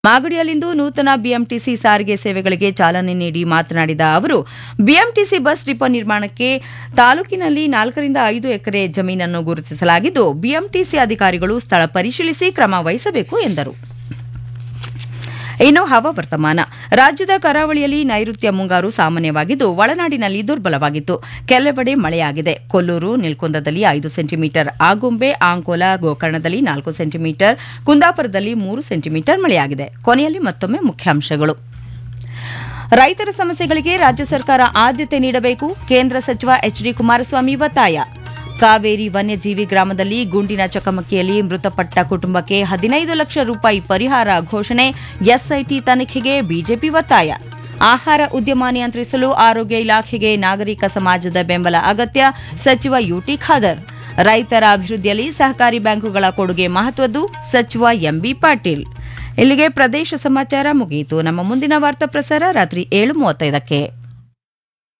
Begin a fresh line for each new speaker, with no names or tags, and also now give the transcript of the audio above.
ಮಾಗಡಿಯಲ್ಲಿಂದು ನೂತನ ಬಿಎಂಟಿಸಿ ಸಾರಿಗೆ ಸೇವೆಗಳಿಗೆ ಚಾಲನೆ ನೀಡಿ ಮಾತನಾಡಿದ ಅವರು ಬಿಎಂಟಿಸಿ ಬಸ್ ಡಿಪೋ ನಿರ್ಮಾಣಕ್ಕೆ ತಾಲೂಕಿನಲ್ಲಿ ನಾಲ್ಕರಿಂದ ಐದು ಎಕರೆ ಜಮೀನನ್ನು ಗುರುತಿಸಲಾಗಿದ್ದು ಬಿಎಂಟಿಸಿ ಅಧಿಕಾರಿಗಳು ಸ್ಥಳ ಪರಿಶೀಲಿಸಿ ಕ್ರಮ ವಹಿಸಬೇಕು ಎಂದರು ಇನ್ನು ಹವಾವರ್ತಮಾನ ರಾಜ್ಯದ ಕರಾವಳಿಯಲ್ಲಿ ನೈಋತ್ಯ ಮುಂಗಾರು ಸಾಮಾನ್ಯವಾಗಿದ್ದು ಒಳನಾಡಿನಲ್ಲಿ ದುರ್ಬಲವಾಗಿತ್ತು ಕೆಲವೆಡೆ ಮಳೆಯಾಗಿದೆ ಕೊಲ್ಲೂರು ನಿಲ್ಕುಂದದಲ್ಲಿ ಐದು ಸೆಂಟಿಮೀಟರ್ ಆಗುಂಬೆ ಆಂಕೋಲ ಗೋಕರ್ಣದಲ್ಲಿ ನಾಲ್ಕು ಸೆಂಟಿಮೀಟರ್ ಕುಂದಾಪುರದಲ್ಲಿ ಮೂರು ಸೆಂಟಿಮೀಟರ್ ಮಳೆಯಾಗಿದೆ ಕೊನೆಯಲ್ಲಿ ಮತ್ತೊಮ್ಮೆ ಮುಖ್ಯಾಂಶಗಳು ರೈತರ ಸಮಸ್ಯೆಗಳಿಗೆ ರಾಜ್ಯ ಸರ್ಕಾರ ಆದ್ಯತೆ ನೀಡಬೇಕು ಕೇಂದ್ರ ಸಚಿವ ಎಚ್ ಡಿ ಕುಮಾರಸ್ವಾಮಿ ಒತ್ತಾಯ ಕಾವೇರಿ ವನ್ಯಜೀವಿ ಗ್ರಾಮದಲ್ಲಿ ಗುಂಡಿನ ಚಕಮಕಿಯಲ್ಲಿ ಮೃತಪಟ್ಟ ಕುಟುಂಬಕ್ಕೆ ಹದಿನೈದು ಲಕ್ಷ ರೂಪಾಯಿ ಪರಿಹಾರ ಘೋಷಣೆ ಎಸ್ಐಟಿ ತನಿಖೆಗೆ ಬಿಜೆಪಿ ಒತ್ತಾಯ ಆಹಾರ ಉದ್ಯಮ ನಿಯಂತ್ರಿಸಲು ಆರೋಗ್ಯ ಇಲಾಖೆಗೆ ನಾಗರಿಕ ಸಮಾಜದ ಬೆಂಬಲ ಅಗತ್ಯ ಸಚಿವ ಯುಟಿ ಖಾದರ್ ರೈತರ ಅಭಿವೃದ್ಧಿಯಲ್ಲಿ ಸಹಕಾರಿ ಬ್ಯಾಂಕುಗಳ ಕೊಡುಗೆ ಮಹತ್ವದ್ದು ಸಚಿವ ಎಂಬಿ ಪಾಟೀಲ್ ಇಲ್ಲಿಗೆ ಪ್ರದೇಶ ಸಮಾಚಾರ ಮುಗಿಯಿತು ನಮ್ಮ ಮುಂದಿನ ವಾರ್ತಾ ಪ್ರಸಾರ ರಾತ್ರಿ ಏಳು ಮೂವತ್ತೈದಕ್ಕೆ